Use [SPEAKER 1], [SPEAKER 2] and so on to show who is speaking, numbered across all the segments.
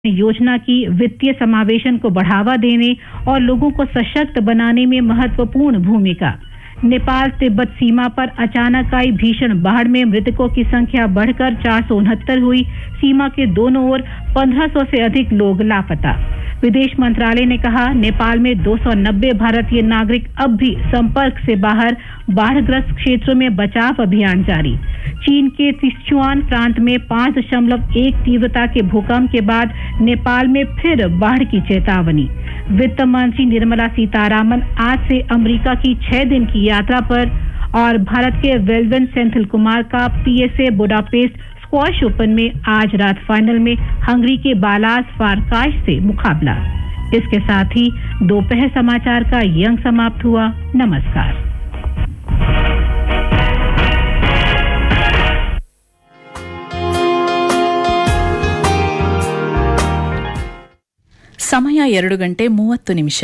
[SPEAKER 1] योजना की वित्तीय समावेशन को बढ़ावा देने और लोगों को सशक्त बनाने में महत्वपूर्ण भूमिका नेपाल तिब्बत सीमा पर अचानक आई भीषण बाढ़ में मृतकों की संख्या बढ़कर चार सौ उनहत्तर हुई सीमा के दोनों ओर 1500 से अधिक लोग लापता विदेश मंत्रालय ने कहा नेपाल में 290 भारतीय नागरिक अब भी संपर्क से बाहर बाढ़ग्रस्त क्षेत्रों में बचाव अभियान जारी चीन के सिचुआन प्रांत में पांच दशमलव एक तीव्रता के भूकंप के बाद नेपाल में फिर बाढ़ की चेतावनी वित्त मंत्री निर्मला सीतारामन आज से अमेरिका की छह दिन की यात्रा पर और भारत के वेलवेन सेंथिल कुमार का पीएसए बुडापेस्ट स्क्वाश ओपन में आज रात फाइनल में हंगरी के बालास फारकाश से मुकाबला इसके साथ ही दोपहर समाचार का ये अंक समाप्त हुआ नमस्कार
[SPEAKER 2] ಸಮಯ ಎರಡು ಗಂಟೆ ಮೂವತ್ತು ನಿಮಿಷ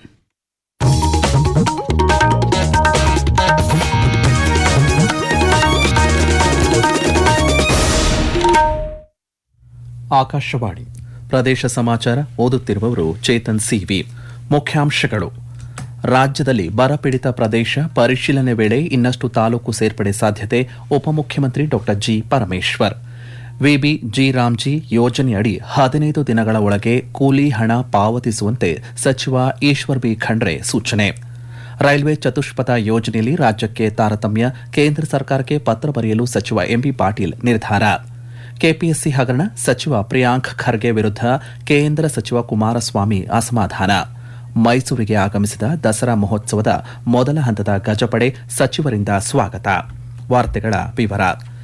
[SPEAKER 3] ಆಕಾಶವಾಣಿ ಪ್ರದೇಶ ಸಮಾಚಾರ ಓದುತ್ತಿರುವವರು ಚೇತನ್ ಸಿವಿ ಮುಖ್ಯಾಂಶಗಳು ರಾಜ್ಯದಲ್ಲಿ ಬರಪೀಡಿತ ಪ್ರದೇಶ ಪರಿಶೀಲನೆ ವೇಳೆ ಇನ್ನಷ್ಟು ತಾಲೂಕು ಸೇರ್ಪಡೆ ಸಾಧ್ಯತೆ ಉಪಮುಖ್ಯಮಂತ್ರಿ ಡಾ G Parameshwar VB G Ramji ಯೋಜನೆಯಡಿ ಹದಿನೈದು ದಿನಗಳ ಒಳಗೆ ಕೂಲಿ ಹಣ ಪಾವತಿಸುವಂತೆ ಸಚಿವ ಈಶ್ವರ್ ಬಿ ಖಂಡ್ರೆ ಸೂಚನೆ ರೈಲ್ವೆ ಚತುಷ್ಪಥ ಯೋಜನೆಯಲ್ಲಿ ರಾಜ್ಯಕ್ಕೆ ತಾರತಮ್ಯ ಕೇಂದ್ರ ಸರ್ಕಾರಕ್ಕೆ ಪತ್ರ ಬರೆಯಲು ಸಚಿವ ಎಂಬಿ ಪಾಟೀಲ್ ನಿರ್ಧಾರ ಕೆಪಿಎಸ್ಸಿ ಹಗರಣ ಸಚಿವ ಪ್ರಿಯಾಂಕ್ ಖರ್ಗೆ ವಿರುದ್ಧ ಕೇಂದ್ರ ಸಚಿವ ಕುಮಾರಸ್ವಾಮಿ ಅಸಮಾಧಾನ ಮೈಸೂರಿಗೆ ಆಗಮಿಸಿದ ದಸರಾ ಮಹೋತ್ಸವದ ಮೊದಲ ಹಂತದ ಗಜಪಡೆ ಸಚಿವರಿಂದ ಸ್ವಾಗತ ವಾರ್ತೆಗಳ ವಿವರ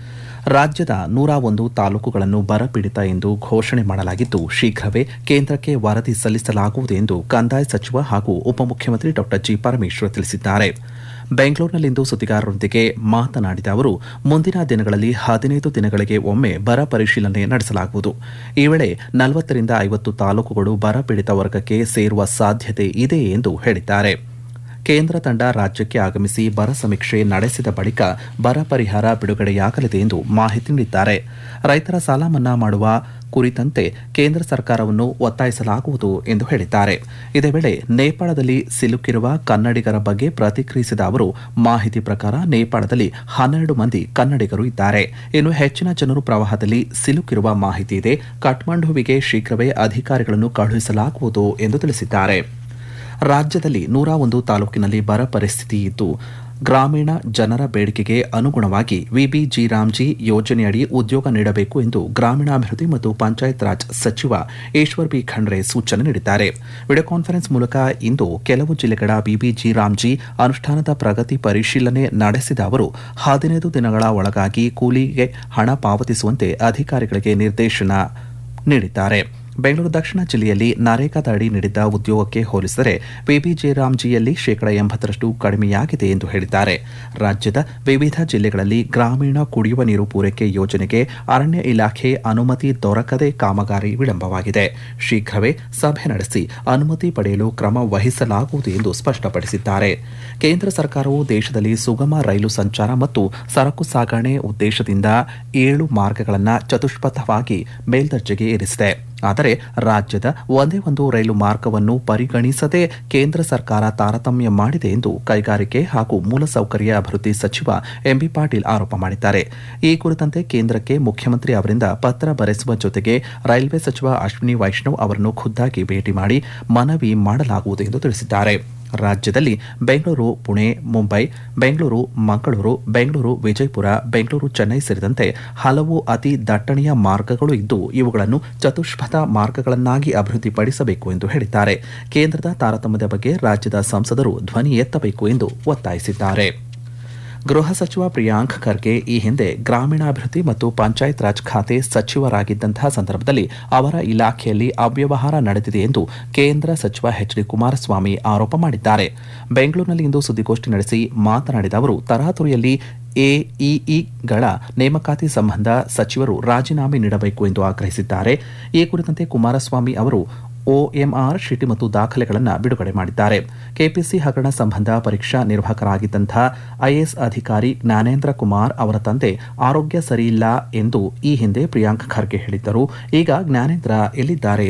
[SPEAKER 3] ರಾಜ್ಯದ ನೂರ ಒಂದು ತಾಲೂಕುಗಳನ್ನು ಬರಪೀಡಿತ ಎಂದು ಘೋಷಣೆ ಮಾಡಲಾಗಿದ್ದು ಶೀಘ್ರವೇ ಕೇಂದ್ರಕ್ಕೆ ವರದಿ ಸಲ್ಲಿಸಲಾಗುವುದು ಎಂದು ಕಂದಾಯ ಸಚಿವ ಹಾಗೂ ಉಪಮುಖ್ಯಮಂತ್ರಿ ಡಾ ಜಿ ಪರಮೇಶ್ವರ್ ತಿಳಿಸಿದ್ದಾರೆ ಬೆಂಗಳೂರಿನಲ್ಲಿಂದು ಸುದ್ದಿಗಾರರೊಂದಿಗೆ ಮಾತನಾಡಿದ ಅವರು ಮುಂದಿನ ದಿನಗಳಲ್ಲಿ ಹದಿನೈದು ದಿನಗಳಿಗೆ ಒಮ್ಮೆ ಬರ ಪರಿಶೀಲನೆ ನಡೆಸಲಾಗುವುದು ಈ ವೇಳೆ ನಲವತ್ತರಿಂದ ಐವತ್ತು ತಾಲೂಕುಗಳು ಬರಪೀಡಿತ ವರ್ಗಕ್ಕೆ ಸೇರುವ ಸಾಧ್ಯತೆ ಇದೆ ಎಂದು ಹೇಳಿದ್ದಾರೆ ಕೇಂದ್ರ ತಂಡ ರಾಜ್ಯಕ್ಕೆ ಆಗಮಿಸಿ ಬರ ಸಮೀಕ್ಷೆ ನಡೆಸಿದ ಬಳಿಕ ಬರ ಪರಿಹಾರ ಬಿಡುಗಡೆಯಾಗಲಿದೆ ಎಂದು ಮಾಹಿತಿ ನೀಡಿದ್ದಾರೆ ರೈತರ ಸಾಲ ಮನ್ನಾ ಮಾಡುವ ಕುರಿತಂತೆ ಕೇಂದ್ರ ಸರ್ಕಾರವನ್ನು ಒತ್ತಾಯಿಸಲಾಗುವುದು ಎಂದು ಹೇಳಿದ್ದಾರೆ ಇದೇ ವೇಳೆ ನೇಪಾಳದಲ್ಲಿ ಸಿಲುಕಿರುವ ಕನ್ನಡಿಗರ ಬಗ್ಗೆ ಪ್ರತಿಕ್ರಿಯಿಸಿದ ಅವರು ಮಾಹಿತಿ ಪ್ರಕಾರ ನೇಪಾಳದಲ್ಲಿ ಹನ್ನೆರಡು ಮಂದಿ ಕನ್ನಡಿಗರು ಇದ್ದಾರೆ ಇನ್ನು ಹೆಚ್ಚಿನ ಜನರು ಪ್ರವಾಹದಲ್ಲಿ ಸಿಲುಕಿರುವ ಮಾಹಿತಿ ಇದೆ ಕಠ್ಮಂಡುವಿಗೆ ಶೀಘ್ರವೇ ಅಧಿಕಾರಿಗಳನ್ನು ಕಳುಹಿಸಲಾಗುವುದು ಎಂದು ತಿಳಿಸಿದ್ದಾರೆ ರಾಜ್ಯದಲ್ಲಿ ನೂರ ಒಂದು ತಾಲೂಕಿನಲ್ಲಿ ಬರ ಪರಿಸ್ಥಿತಿ ಇದ್ದು ಗ್ರಾಮೀಣ ಜನರ ಬೇಡಿಕೆಗೆ ಅನುಗುಣವಾಗಿ ವಿಬಿಜಿ ರಾಮ್ಜಿ ಯೋಜನೆಯಡಿ ಉದ್ಯೋಗ ನೀಡಬೇಕು ಎಂದು ಗ್ರಾಮೀಣಾಭಿವೃದ್ಧಿ ಮತ್ತು ಪಂಚಾಯತ್ ರಾಜ್ ಸಚಿವ ಈಶ್ವರ್ ಬಿ ಖಂಡ್ರೆ ಸೂಚನೆ ನೀಡಿದ್ದಾರೆ ವಿಡಿಯೋ ಕಾನ್ಫರೆನ್ಸ್ ಮೂಲಕ ಇಂದು ಕೆಲವು ಜಿಲ್ಲೆಗಳ ಬಿಬಿಜಿ ರಾಮ್ಜಿ ಅನುಷ್ಠಾನದ ಪ್ರಗತಿ ಪರಿಶೀಲನೆ ನಡೆಸಿದ ಅವರು ಹದಿನೈದು ದಿನಗಳ ಒಳಗಾಗಿ ಕೂಲಿಗೆ ಹಣ ಪಾವತಿಸುವಂತೆ ಅಧಿಕಾರಿಗಳಿಗೆ ನಿರ್ದೇಶನ ನೀಡಿದ್ದಾರೆ ಬೆಂಗಳೂರು ದಕ್ಷಿಣ ಜಿಲ್ಲೆಯಲ್ಲಿ ನರೇಗಾದ ಅಡಿ ನೀಡಿದ್ದ ಉದ್ಯೋಗಕ್ಕೆ ಹೋಲಿಸಿದರೆ ಬಿಬಿಜೆ ರಾಮ್ಜಿಯಲ್ಲಿ ಶೇಕಡ ಎಂಬತ್ತರಷ್ಟು ಕಡಿಮೆಯಾಗಿದೆ ಎಂದು ಹೇಳಿದ್ದಾರೆ ರಾಜ್ಯದ ವಿವಿಧ ಜಿಲ್ಲೆಗಳಲ್ಲಿ ಗ್ರಾಮೀಣ ಕುಡಿಯುವ ನೀರು ಪೂರೈಕೆ ಯೋಜನೆಗೆ ಅರಣ್ಯ ಇಲಾಖೆ ಅನುಮತಿ ದೊರಕದೆ ಕಾಮಗಾರಿ ವಿಳಂಬವಾಗಿದೆ ಶೀಘ್ರವೇ ಸಭೆ ನಡೆಸಿ ಅನುಮತಿ ಪಡೆಯಲು ಕ್ರಮ ವಹಿಸಲಾಗುವುದು ಎಂದು ಸ್ಪಷ್ಟಪಡಿಸಿದ್ದಾರೆ ಕೇಂದ್ರ ಸರ್ಕಾರವು ದೇಶದಲ್ಲಿ ಸುಗಮ ರೈಲು ಸಂಚಾರ ಮತ್ತು ಸರಕು ಸಾಗಣೆ ಉದ್ದೇಶದಿಂದ ಏಳು ಮಾರ್ಗಗಳನ್ನು ಚತುಷ್ಪಥವಾಗಿ ಮೇಲ್ದರ್ಜೆಗೆ ಏರಿಸಿದೆ ಆದರೆ ರಾಜ್ಯದ ಒಂದೇ ಒಂದು ರೈಲು ಮಾರ್ಗವನ್ನು ಪರಿಗಣಿಸದೆ ಕೇಂದ್ರ ಸರ್ಕಾರ ತಾರತಮ್ಯ ಮಾಡಿದೆ ಎಂದು ಕೈಗಾರಿಕೆ ಹಾಗೂ ಮೂಲಸೌಕರ್ಯ ಅಭಿವೃದ್ಧಿ ಸಚಿವ ಎಂಬಿ ಪಾಟೀಲ್ ಆರೋಪ ಮಾಡಿದ್ದಾರೆ ಈ ಕುರಿತಂತೆ ಕೇಂದ್ರಕ್ಕೆ ಮುಖ್ಯಮಂತ್ರಿ ಅವರಿಂದ ಪತ್ರ ಬರೆಸುವ ಜೊತೆಗೆ ರೈಲ್ವೆ ಸಚಿವ ಅಶ್ವಿನಿ ವೈಷ್ಣವ್ ಅವರನ್ನು ಖುದ್ದಾಗಿ ಭೇಟಿ ಮಾಡಿ ಮನವಿ ಮಾಡಲಾಗುವುದು ಎಂದು ತಿಳಿಸಿದ್ದಾರೆ ರಾಜ್ಯದಲ್ಲಿ ಬೆಂಗಳೂರು ಪುಣೆ ಮುಂಬೈ ಬೆಂಗಳೂರು ಮಂಗಳೂರು ಬೆಂಗಳೂರು ವಿಜಯಪುರ ಬೆಂಗಳೂರು ಚೆನ್ನೈ ಸೇರಿದಂತೆ ಹಲವು ಅತಿ ದಟ್ಟಣೆಯ ಮಾರ್ಗಗಳು ಇದ್ದು ಇವುಗಳನ್ನು ಚತುಷ್ಪಥ ಮಾರ್ಗಗಳನ್ನಾಗಿ ಅಭಿವೃದ್ಧಿಪಡಿಸಬೇಕು ಎಂದು ಹೇಳಿದ್ದಾರೆ ಕೇಂದ್ರದ ತಾರತಮ್ಯದ ಬಗ್ಗೆ ರಾಜ್ಯದ ಸಂಸದರು ಧ್ವನಿ ಎತ್ತಬೇಕು ಎಂದು ಒತ್ತಾಯಿಸಿದ್ದಾರೆ ಗೃಹ ಸಚಿವ ಪ್ರಿಯಾಂಕ್ ಖರ್ಗೆ ಈ ಹಿಂದೆ ಗ್ರಾಮೀಣಾಭಿವೃದ್ಧಿ ಮತ್ತು ಪಂಚಾಯತ್ ರಾಜ್ ಖಾತೆ ಸಚಿವರಾಗಿದ್ದಂತಹ ಸಂದರ್ಭದಲ್ಲಿ ಅವರ ಇಲಾಖೆಯಲ್ಲಿ ಅವ್ಯವಹಾರ ನಡೆದಿದೆ ಎಂದು ಕೇಂದ್ರ ಸಚಿವ ಎಚ್ ಡಿ ಕುಮಾರಸ್ವಾಮಿ ಆರೋಪ ಮಾಡಿದ್ದಾರೆ ಬೆಂಗಳೂರಿನಲ್ಲಿಂದು ಸುದ್ದಿಗೋಷ್ಠಿ ನಡೆಸಿ ಮಾತನಾಡಿದ ಅವರು ತರಾತುರಿಯಲ್ಲಿ ಎಇಇಗಳ ನೇಮಕಾತಿ ಸಂಬಂಧ ಸಚಿವರು ರಾಜೀನಾಮೆ ನೀಡಬೇಕು ಎಂದು ಆಗ್ರಹಿಸಿದ್ದಾರೆ ಈ ಕುರಿತಂತೆ ಕುಮಾರಸ್ವಾಮಿ ಅವರು ಒಎಂಆರ್ ಶೀಟಿ ಮತ್ತು ದಾಖಲೆಗಳನ್ನು ಬಿಡುಗಡೆ ಮಾಡಿದ್ದಾರೆ ಕೆಪಿಸಿ ಹಗರಣ ಸಂಬಂಧ ಪರೀಕ್ಷಾ ನಿರ್ವಾಹಕರಾಗಿದ್ದಂಥ ಐಎಎಸ್ ಅಧಿಕಾರಿ ಜ್ಞಾನೇಂದ್ರ ಕುಮಾರ್ ಅವರ ತಂದೆ ಆರೋಗ್ಯ ಸರಿಯಿಲ್ಲ ಎಂದು ಈ ಹಿಂದೆ ಪ್ರಿಯಾಂಕ್ ಖರ್ಗೆ ಹೇಳಿದ್ದರು ಈಗ ಜ್ಞಾನೇಂದ್ರ ಎಲ್ಲಿದ್ದಾರೆ